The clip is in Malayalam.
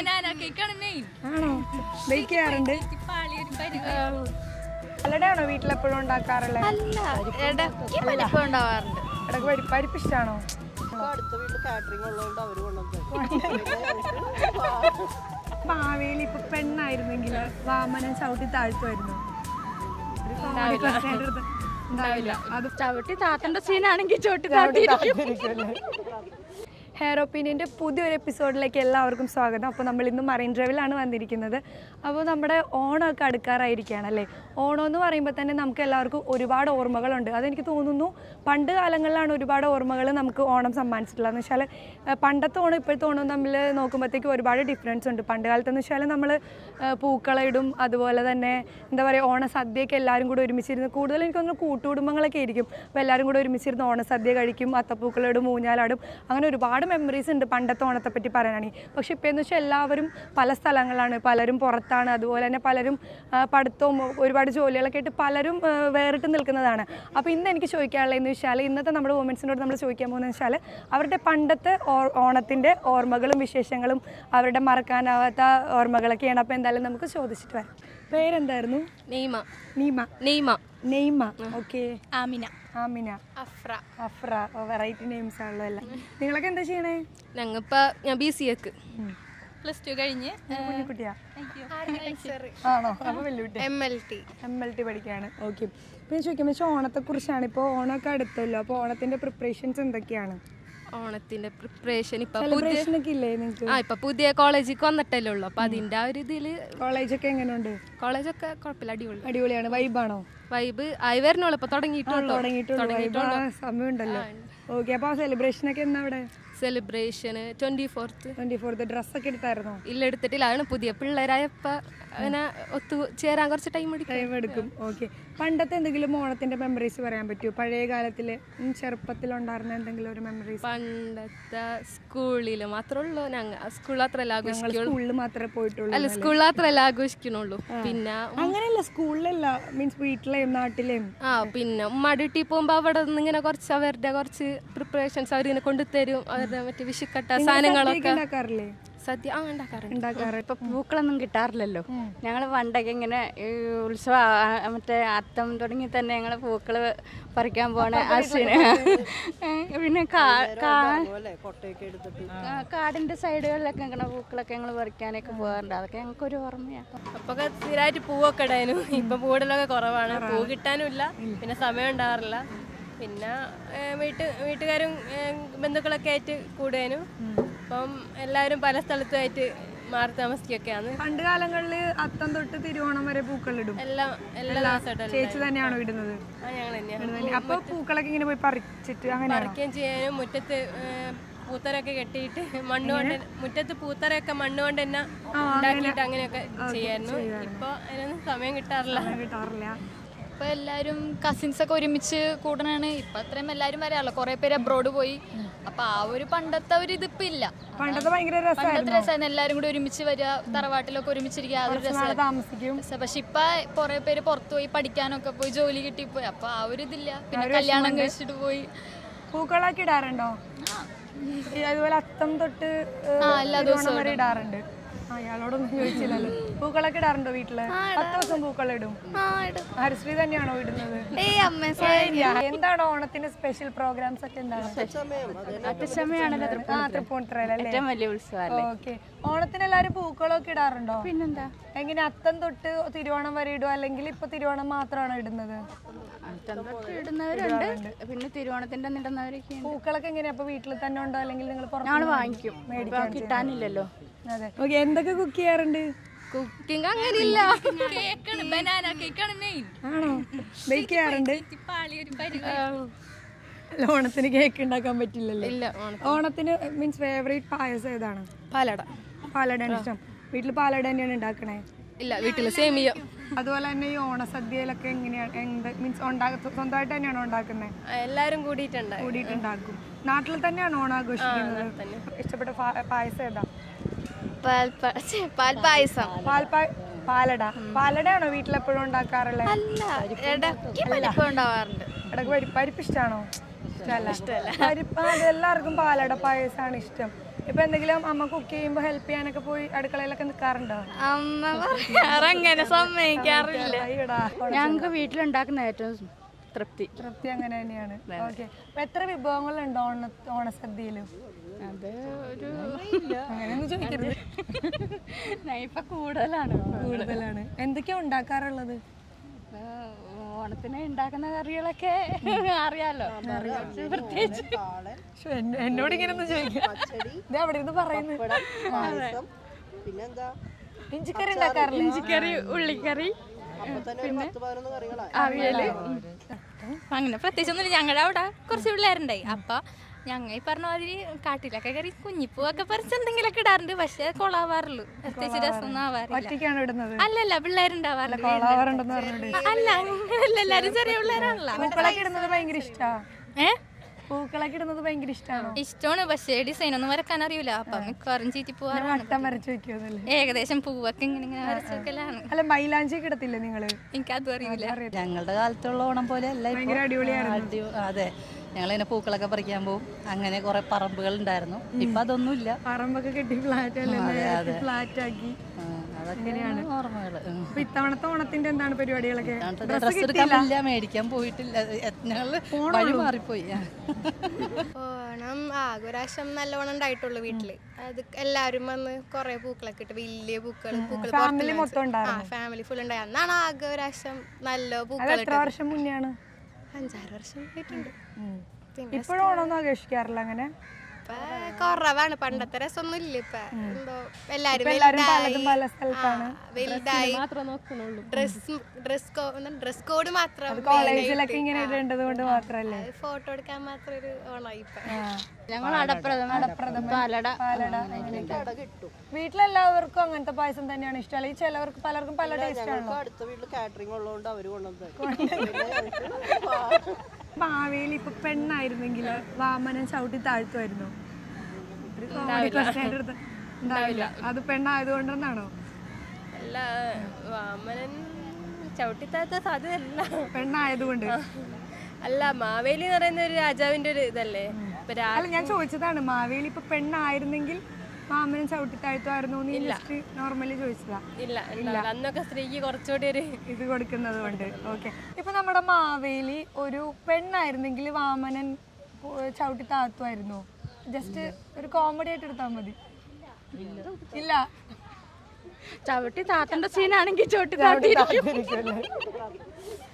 ബനാന കേക്കാണ് മെയിൻ ആണോ ബേക്ക് ചെയ്യാറുണ്ട് പാളിയൊരു പരിപാടി അല്ലടെയാണോ വീട്ടിലെപ്പോഴും ഉണ്ടാക്കാറുള്ളത് അല്ല ഇടയ്ക്ക് പരിപ്പ് ഉണ്ടാവാറുണ്ട് ഇടയ്ക്ക് പരിപ്പ് പരിപ്പ് ഇഷ്ടമാണോ അടുത്ത വീട്ടിൽ കാറ്ററിംഗ് ഉള്ളതുകൊണ്ട് അവര് ഭാവിയിൽ ഇപ്പൊ പെണ്ണായിരുന്നെങ്കിൽ വാമനൻ ചവിട്ടി താഴ്ത്തുമായിരുന്നു ഒരു comedy question ആയിട്ട് എടുത്ത് ഉണ്ടാവില്ല അത് ചവിട്ടി താത്തന്റെ സീനാണെങ്കിൽ ചോട്ടി ഹെയർ ഒപ്പീനിയൻ്റെ പുതിയൊരു എപ്പിസോഡിലേക്ക് എല്ലാവർക്കും സ്വാഗതം അപ്പോൾ നമ്മൾ ഇന്ന് മറൈൻ ഡ്രൈവിലാണ് വന്നിരിക്കുന്നത് അപ്പോൾ നമ്മുടെ ഓണമൊക്കെ അടുക്കാറായിരിക്കുകയാണ് അല്ലേ ഓണം എന്ന് പറയുമ്പോൾ തന്നെ നമുക്ക് എല്ലാവർക്കും ഒരുപാട് ഓർമ്മകളുണ്ട് അതെനിക്ക് തോന്നുന്നു പണ്ട് കാലങ്ങളിലാണ് ഒരുപാട് ഓർമ്മകൾ നമുക്ക് ഓണം സമ്മാനിച്ചിട്ടുള്ളത് എന്ന് വെച്ചാൽ ഏഹ്, പണ്ടത്തെ ഓണം ഇപ്പോഴത്തെ ഓണം തമ്മിൽ നോക്കുമ്പോഴത്തേക്കും ഒരുപാട് ഡിഫറൻസ് ഉണ്ട് പണ്ട് കാലത്തെന്ന് വെച്ചാൽ നമ്മൾ പൂക്കളയിടും അതുപോലെ തന്നെ എന്താ പറയുക ഓണസദ്യയൊക്കെ എല്ലാവരും കൂടെ ഒരുമിച്ചിരുന്ന് കൂടുതൽ എനിക്ക് തോന്നുന്നു കൂട്ടുകുടുംബങ്ങളൊക്കെ ആയിരിക്കും അപ്പോൾ എല്ലാവരും കൂടെ ഒരുമിച്ചിരുന്ന് ഓണസദ്യ കഴിക്കും അത്തപ്പൂക്കളിടും ഊഞ്ഞാലാടും അങ്ങനെ ഒരുപാട് മെമ്മറീസ് ഉണ്ട് പണ്ടത്തെ ഓണത്തെ പറ്റി പറയാനാണെങ്കിൽ പക്ഷേ ഇപ്പോൾ എന്ന് വെച്ചാൽ എല്ലാവരും പല സ്ഥലങ്ങളാണ് പലരും പുറത്താണ് അതുപോലെ തന്നെ പലരും ആ, പഠിത്തവും ഒരുപാട് ജോലികളൊക്കെ ആയിട്ട് പലരും ആ, വേറിട്ട് നിൽക്കുന്നതാണ് അപ്പോൾ ഇന്ന് എനിക്ക് ചോദിക്കാനുള്ളത് എന്ന് വെച്ചാൽ ഇന്നത്തെ നമ്മുടെ വുമൻസിനോട് നമ്മൾ ചോദിക്കാൻ പോകുന്നത് വെച്ചാൽ അവരുടെ പണ്ടത്തെ ഓ- ഓണത്തിൻ്റെ ഓർമ്മകളും വിശേഷങ്ങളും അവരുടെ മറക്കാനാവാത്ത ഓർമ്മകളൊക്കെയാണ് അപ്പോൾ എന്തായാലും നമുക്ക് ചോദിച്ചിട്ട് വരാം പേരെന്തായിരുന്നു Naima Neema Naima Naima okay Amina Amina Afra Afra variety names ആണല്ലോ എല്ലാം നിങ്ങളൊക്കെ എന്താ ചെയ്യണേ ഞങ്ങളിപ്പോ ഞാൻ ബി സി എക്ക് പ്ലസ് ടു കഴിഞ്ഞ് കുഞ്ഞിക്കുട്ടിയാ ആണോ അപ്പൊ വെല്ലുകുട്ടി M L T M L T പഠിക്കാണ് ഓക്കെ പിന്നെ ചോദിക്കുമ്പോൾ വെച്ചാൽ ഓണത്തെ കുറിച്ചാണ് ഇപ്പോൾ ഓണമൊക്കെ അടുത്തല്ലോ അപ്പോൾ ഓണത്തിന്റെ പ്രിപ്പറേഷൻസ് എന്തൊക്കെയാണ് ഓണത്തിന്റെ പ്രിപ്പറേഷൻ ഇപ്പൊ പുതിയ സെലിബ്രേഷൻ ഒക്കെ ഇല്ലേ നിങ്ങൾക്ക് ആ ഇപ്പൊ പുതിയ കോളേജിൽ വന്നിട്ടല്ലേ ഉള്ളു അപ്പൊ അതിന്റെ ആ ഒരു ഇതില് കോളേജൊക്കെ എങ്ങനെയുണ്ട് കോളേജൊക്കെ കുഴപ്പമില്ല അടിപൊളി അടിപൊളിയാണ് വൈബാണോ വൈബ് ആയി വരണുള്ളൂ ഇപ്പൊ തുടങ്ങിയിട്ടുള്ളൂ തുടങ്ങിയിട്ടുള്ളൂ വൈബ് സമയമുണ്ടല്ലോ ഓക്കെ അപ്പോൾ ആ സെലിബ്രേഷൻ ഒക്കെ എന്നാ അവിടെ celebration twenty fourth twenty fourth ഡ്രസ്സൊക്കെ എടുത്തായിരുന്നോ ഇല്ല എടുത്തിട്ടില്ല ആണ് പുതിയ പിള്ളേരായപ്പോ അങ്ങനെ ഒത്തു ചേരാൻ കുറച്ച് ടൈം എടുക്കും ടൈം എടുക്കും ഓക്കെ പണ്ടത്തെ എന്തെങ്കിലും ഓണത്തിന്റെ മെമ്മറീസ് പറയാൻ പറ്റുമോ പഴയ കാലത്തില് ഉം, ചെറുപ്പത്തിലുണ്ടായിരുന്ന എന്തെങ്കിലും ഒരു മെമ്മറീസ് പണ്ടത്തെ സ്കൂളിൽ മാത്രമേ ഉള്ളൂ ഞങ്ങൾ സ്കൂളിൽ അത്രയല്ല ആഘോഷിക്കുള്ളൂ സ്കൂളിൽ മാത്രമേ പോയിട്ടുള്ളൂ അല്ല സ്കൂളിൽ അത്രയല്ല ആഘോഷിക്കണുള്ളൂ പിന്നെ അങ്ങനെയല്ല സ്കൂളിലല്ല മീൻസ് വീട്ടിലെയും നാട്ടിലെയും ആ പിന്നെ ഉമ്മ ഡ്യൂട്ടി പോകുമ്പോ അവിടെ നിന്ന് ഇങ്ങനെ കുറച്ച് അവരുടെ കുറച്ച് പ്രിപ്പറേഷൻസ് അവരിങ്ങനെ കൊണ്ടുതരും അവരുടെ മറ്റേ വിഷുക്കട്ട സാധനങ്ങളൊക്കെ ഉണ്ടാക്കാറില്ലേ സദ്യ ആ ഉണ്ടാക്കാറുണ്ട് ഉണ്ടാക്കാറ് ഇപ്പൊ പൂക്കളൊന്നും കിട്ടാറില്ലല്ലോ ഞങ്ങൾ പണ്ടൊക്കെ ഇങ്ങനെ ഈ ഉത്സവം ആ- മറ്റേ അത്തം തുടങ്ങി തന്നെ ഞങ്ങൾ പൂക്കള് പറിക്കാൻ പോണ അശ്വിന് പിന്നെ കാ- കാ- പോലെ കൊട്ടയൊക്കെ എടുത്തിട്ട് ആ, കാടിന്റെ സൈഡുകളിലൊക്കെ ഇങ്ങനെ പൂക്കളൊക്കെ ഞങ്ങൾ പറിക്കാനൊക്കെ പോകാറുണ്ട് അതൊക്കെ ഞങ്ങൾക്ക് ഒരു ഓർമ്മയാണ് അപ്പൊ സ്ഥിരമായിട്ട് പൂവൊക്കെ ഇടാനും ഇപ്പൊ പൂവിടലൊക്കെ കുറവാണ് പൂ കിട്ടാനും ഇല്ല പിന്നെ സമയം ഉണ്ടാവാറില്ല പിന്നെ ഏഹ്, വീട്ട് വീട്ടുകാരും ഏഹ്, ബന്ധുക്കളൊക്കെ ആയിട്ട് കൂടുവാനും അപ്പം എല്ലാവരും പല സ്ഥലത്തുമായിട്ട് മാറി താമസിക്കുകയൊക്കെയാണ് പണ്ട് കാലങ്ങളില് അത്തം തൊട്ട് തിരുവോണം വരെ പൂക്കളിടും എല്ലാം എല്ലാ ദിവസമായിട്ടും ചേച്ചി തന്നെയാണോ ഇടുന്നത് ആ ഞങ്ങൾ തന്നെയാണ് ഇടുന്നത്. അപ്പൊ പൂക്കളൊക്കെ ഇങ്ങനെ പോയി പറിച്ചിട്ട് അങ്ങനെയാണോ പറിക്കുകയും ചെയ്യാനും മുറ്റത്ത് ഏഹ്, പൂത്തരൊക്കെ കെട്ടിയിട്ട് മണ്ണ് കൊണ്ട് മുറ്റത്ത് പൂത്തരയൊക്കെ മണ്ണ് കൊണ്ട് തന്നെ ഉണ്ടാക്കിയിട്ട് അങ്ങനെയൊക്കെ ചെയ്യായിരുന്നു ഇപ്പൊ അതിനൊന്നും സമയം കിട്ടാറില്ല കിട്ടാറില്ല ഇപ്പൊ എല്ലാരും കസിൻസ് ഒക്കെ ഒരുമിച്ച് കൂടണാണ് ഇപ്പൊ അത്രയും എല്ലാരും വരാറില്ല കുറെ പേര് അബ്രോഡ് പോയി അപ്പൊ ആ ഒരു പണ്ടത്തെ ഒരു ഇതിപ്പോ ഇല്ല പണ്ടത്തെ ഭയങ്കര പണ്ടത്തെ രസമായിരുന്നു രസമായിരുന്നു എല്ലാരും കൂടി ഒരുമിച്ച് വരിക തറവാട്ടിലൊക്കെ ഒരുമിച്ചിരിക്കുക അതൊരു നാളെ രസമായിരുന്നു താമസിക്കും രസം. പക്ഷെ ഇപ്പൊ കുറെ പേര് പുറത്തു പോയി പഠിക്കാനൊക്കെ പോയി ജോലി കിട്ടിപ്പോയി അപ്പൊ ആ ഒരു ഇതില്ല പിന്നെ കല്യാണം കഴിച്ചിട്ട് പോയി പൂക്കളൊക്കെ ഇടാറുണ്ടോ ഈ അതുപോലെ അത്തം തൊട്ട് ഏഹ്, ആ, എല്ലാ തിരുവോണം വരെ ഇടാറുണ്ട് ആ ഇയാളോടൊന്നും ചോദിച്ചില്ലല്ലോ പൂക്കളൊക്കെ ഇടാറുണ്ടോ വീട്ടില് പത്ത് ദിവസം പൂക്കൾ ഇടും ഹരിശ്രീ തന്നെയാണോ ഇടുന്നത് ശരിയാ. എന്താണ് ഓണത്തിന്റെ സ്പെഷ്യൽ പ്രോഗ്രാംസ് ഒക്കെ എന്താണ് അത്തച്ചമയാണല്ലോ ആ തൃപ്പൂണിത്തറയിലല്ലേ ഏറ്റവും വലിയ ഉത്സവം ഓക്കെ ഓണത്തിന് എല്ലാരും പൂക്കളൊക്കെ ഇടാറുണ്ടോ പിന്നെന്താ എങ്ങനെ അത്തം തൊട്ട് തിരുവോണം വരെ ഇടും അല്ലെങ്കിൽ ഇപ്പൊ തിരുവോണം മാത്രമാണോ ഇടുന്നത് അത്തം തൊട്ട് ഇടുന്നവരുണ്ട് പിന്നെ തിരുവോണത്തിന്റെ അന്ന് ഇടുന്നവരൊക്കെ ഉണ്ട് പൂക്കളൊക്കെ എങ്ങനെയാ അപ്പൊ വീട്ടിൽ തന്നെ ഉണ്ടോ അല്ലെങ്കിൽ നിങ്ങൾ ഞങ്ങൾ വാങ്ങിക്കും ഇപ്പൊ കിട്ടാനില്ലല്ലോ അതെ ഓക്കെ എന്തൊക്കെ കുക്ക് ചെയ്യാറുണ്ട് കുക്കിംഗ് അങ്ങനെയില്ല കേക്കാണ് ബനാന കേക്കാണ് മെയിൻ ആണോ ബേക്ക് ചെയ്യാറുണ്ട് പാളിയൊരു പരിപാടി അല്ല, ഓണത്തിന് കേക്ക് ഉണ്ടാക്കാൻ പറ്റില്ലല്ലോ ഇല്ല ഓണം ഓണത്തിന് മീൻസ് ഫേവറേറ്റ് പായസം ഏതാണ് പാലട പാലടയാണ് ഇഷ്ടം വീട്ടിൽ പാലട തന്നെയാണ് ഉണ്ടാക്കണേ ഇല്ല വീട്ടില് സേമിയ അതുപോലെ തന്നെ ഈ ഓണസദ്യയിലൊക്കെ എങ്ങനെയാണ് എന്ത് മീൻസ് ഉണ്ടാക്ക സ്വന്തമായിട്ട് തന്നെയാണോ ഉണ്ടാക്കുന്നത് എല്ലാവരും കൂടിയിട്ടുണ്ട് കൂടിയിട്ടുണ്ടാക്കും നാട്ടിൽ തന്നെയാണ് ഓണം ആഘോഷിക്കുന്നത് ഇഷ്ടപ്പെട്ട പാ- പായസം ഏതാ പാൽപായസം പാൽപ്പാ പാലട പാലടയാണോ വീട്ടിലെപ്പോഴും ഉണ്ടാക്കാറുള്ളത് അല്ല ഇടയ്ക്ക് പരിപ്പ് ഉണ്ടാവാറുണ്ട് ഇടയ്ക്ക് പരിപ്പ് പരിപ്പ് ഇഷ്ടമാണോ ഇഷ്ടമല്ല പരിപ്പ് അത് എല്ലാവർക്കും പാലട പായസമാണ് ഇഷ്ടം ഇപ്പൊ എന്തെങ്കിലും അമ്മ കുക്ക് ചെയ്യുമ്പോൾ ഹെൽപ്പ് ചെയ്യാനൊക്കെ പോയി അടുക്കളയിലൊക്കെ നിൽക്കാറുണ്ടോ അമ്മ പറയാറങ്ങനെ സമ്മതിക്കാറില്ല അയ്യടാ ഞങ്ങൾക്ക് വീട്ടിലുണ്ടാക്കുന്ന ഏറ്റവും തൃപ്തി തൃപ്തി അങ്ങനെ തന്നെയാണ് ഓക്കെ അപ്പൊ എത്ര വിഭവങ്ങളുണ്ട് ഓണ ഓണസദ്യയിലും അത് ഒരു അങ്ങനെയൊന്നും ചോദിക്കരുത് ഇപ്പൊ കൂടുതലാണ് കൂടുതലാണ് എന്തൊക്കെയാ ഉണ്ടാക്കാറുള്ളത് ആ, ഓണത്തിന് ഉണ്ടാക്കുന്ന കറികളൊക്കെ അറിയാലോ കുറച്ച് പ്രത്യേകിച്ച് ശ്ശോ, എന്നെ- എന്നോട് ഇങ്ങനെ ഒന്നും ചോദിക്കാം ഇത് അവിടെ ഇരുന്ന് പറയുന്നു പായസം പിന്നെന്താ ഇഞ്ചിക്കറി ഉണ്ടാക്കാറില്ല ഇഞ്ചിക്കറി ഉള്ളിക്കറി അപ്പൊ തന്നെ ഒരു പത്ത് പതിനൊന്ന് കറികളായി അവിയല് അങ്ങനെ പ്രത്യേകിച്ചൊന്നുമില്ല ഞങ്ങളുടെ അവിടെ കുറച്ച് പിള്ളേരുണ്ടായി അപ്പൊ ഞങ്ങൾ ഈ പറഞ്ഞ മാതിരി കാട്ടിലൊക്കെ കയറി കുഞ്ഞിപ്പൂവൊക്കെ പറിച്ച് എന്തെങ്കിലുമൊക്കെ ഇടാറുണ്ട് പക്ഷെ കൊളാവാറുള്ളൂ പ്രത്യേകിച്ച് രസമൊന്നും ആവാറില്ല ഒറ്റയ്ക്കാണ് ഇടുന്നത് അല്ലല്ല പിള്ളേരുണ്ടാവാറില്ല കൊളാവാറുണ്ടെന്ന് പറഞ്ഞോണ്ട് അല്ല അങ്ങനെയല്ല എല്ലാരും ചെറിയ പിള്ളേരാണല്ലോ പൂക്കളൊക്കെ ഇടുന്നത് ഭയങ്കര ഇഷ്ടാ ഏ പൂക്കളൊക്കെ ഇടുന്നത് ഭയങ്കര ഇഷ്ടമാണോ ഇഷ്ടമാണ് പക്ഷേ ഡിസൈൻ ഒന്നും വരക്കാൻ അറിയില്ല അപ്പൊ മിക്കവാറും ചീറ്റി പോവാറാണ് വട്ടം വരച്ച് വെക്കുമെന്നല്ലേ ഏകദേശം പൂവൊക്കെ ഇങ്ങനെ ഇങ്ങനെ വരച്ച് വെക്കലാണ് അല്ല മൈലാഞ്ചി ഒക്കെ ഇടത്തില്ലേ നിങ്ങള് എനിക്ക് അതും അറിയില്ല ഞങ്ങളുടെ കാലത്തുള്ള ഓണം പോലെ അല്ല ഇപ്പൊ. ഭയങ്കര അടിപൊളിയായിരുന്നു. അടി- അതെ ഞങ്ങളിങ്ങനെ പൂക്കളൊക്കെ പറിക്കാൻ പോകും അങ്ങനെ കുറെ പറമ്പുകൾ ഉണ്ടായിരുന്നു ഇപ്പൊ അതൊന്നുമില്ല പറമ്പൊക്കെ കെട്ടി ഫ്ലാറ്റ് അല്ലേ ഫ്ലാറ്റ് ആക്കി ആ, അതൊക്കെ ഓർമ്മകള് ഉം. അപ്പൊ ഇത്തവണത്തെ ഓണത്തിന്റെ എന്താണ് പരിപാടികളൊക്കെ ഇത്തവണത്തെ ഡ്രസ്സ് എടുക്കാൻ ഇല്ല മേടിക്കാൻ പോയിട്ടില്ല ഞങ്ങള് വഴി മാറിപ്പോയി ആ. ഓണം ആകെ ഒരാശം നല്ലോണം ഉണ്ടായിട്ടുള്ളൂ വീട്ടില് അത് എല്ലാരും വന്ന് കൊറേ പൂക്കളൊക്കെ ഇട്ട് വലിയ പൂക്കൾ പൂക്കൾ ഫാമിലി മൊത്തം ആ ഫാമിലി ഫുൾ ഉണ്ടായി അന്നാണ് ആകെ ഒരാശം നല്ല പൂക്കൾ എത്ര വർഷം മുന്നെയാണ് അഞ്ചാറ് വർഷം ആയിട്ടുണ്ട് പിന്നെ ഇപ്പോഴും ഓണമൊന്നും ആഘോഷിക്കാറില്ല അങ്ങനെ ഇപ്പൊ കുറവാണ് പണ്ടത്തെ രസമൊന്നും ഇല്ല ഇപ്പൊ എന്തോ എല്ലാരും എല്ലാരും വലുതായി. പലതും പല സ്ഥലത്താണ് ആ, വലുതായി മാത്രമേ നോക്കണുള്ളൂ ഡ്രസ് ഡ്രസ് ഡ്രസ് കോഡ് മാത്രം കോളേജിലൊക്കെ ഇങ്ങനെ ഇടേണ്ടത് കൊണ്ട് മാത്രല്ലേ ഫോട്ടോ എടുക്കാൻ മാത്രം ഒരു ഓണായി ഇപ്പൊ ഞങ്ങൾ അടപ്രഥമ പാലട വീട്ടിലെല്ലാവർക്കും അങ്ങനത്തെ പായസം തന്നെയാണ് ഇഷ്ടം അല്ലെങ്കിൽ ചിലവർക്ക് പലർക്കും പല ടേസ്റ്റ് ആണല്ലോ ഞങ്ങൾക്ക് അടുത്ത വീട്ടിൽ കാറ്ററിംഗ് ഉള്ളതുകൊണ്ട് അവര് കൊണ്ടുവന്നത് ഭാവിയിൽ ഇപ്പൊ പെണ്ണായിരുന്നെങ്കിൽ വാമനൻ ചവിട്ടി താഴ്ത്തുമായിരുന്നു ഒരു comedy question ആയിട്ട് എടുത്ത- ഉണ്ടാവില്ല അത് പെണ്ണായതുകൊണ്ടെന്നാണോ അല്ല വാമനൻ ചവിട്ടിത്താത്ത സാധ്യതയല്ല പെണ്ണായതുകൊണ്ട് അല്ല മാവേലി എന്ന് പറയുന്ന ഒരു രാജാവിന്റെ ഒരു ഇതല്ലേ ഇപ്പൊ രാ- അല്ല ഞാൻ ചോദിച്ചതാണ് മാവേലി ഇപ്പൊ പെണ്ണായിരുന്നെങ്കിൽ വാമനൻ ചവിട്ടി താഴ്ത്തുമായിരുന്നു എന്ന് ജസ്റ്റ് നോർമലി ചോദിച്ചതാ ഇല്ല എന്താ അന്നൊക്കെ സ്ത്രീക്ക് കുറച്ചുകൂടി ഒരു ഇത് കൊടുക്കുന്നത് കൊണ്ട് ഓക്കെ ഇപ്പൊ നമ്മുടെ മാവേലി ഒരു പെണ്ണായിരുന്നെങ്കിൽ വാമനൻ പോ- ചവിട്ടി താത്തുമായിരുന്നു ജസ്റ്റ് ഒരു കോമഡി ആയിട്ട് എടുത്താൽ മതി ഇല്ല ചവിട്ടി താത്തന്റെ സീനാണെങ്കിൽ ചോട്ടി താത്തി താഴ്ത്തിയിരിക്കുമല്ലേ?